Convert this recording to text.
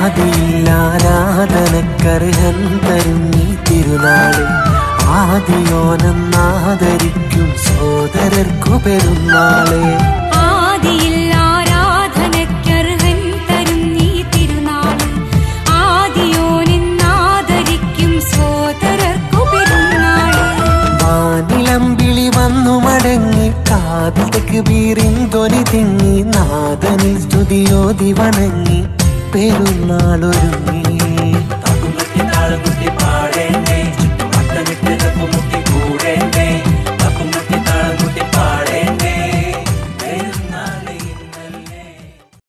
ആദിയില്ലാരാധനക്കർഹൻ തരും ഈ തിരുനാള് ആദിയോനെന്നാദരിക്കും സോദരർക്കു പെരുന്നാളെ ആദിയിൽ ആരാധനയ്ക്കർഹൻ തരും നീ തിരുനാള് ആദിയോനെന്നാദരിക്കും സോദരർക്കു പെരുന്നാള് വാനിലമ്പിളി വന്നു മടങ്ങി കാതിലേക്ക് വീറിൻ ധ്വനി തിങ്ങി നാദനിൽ സ്തുതിയോതി വണങ്ങി പെരുന്നാളൊരുങ്ങി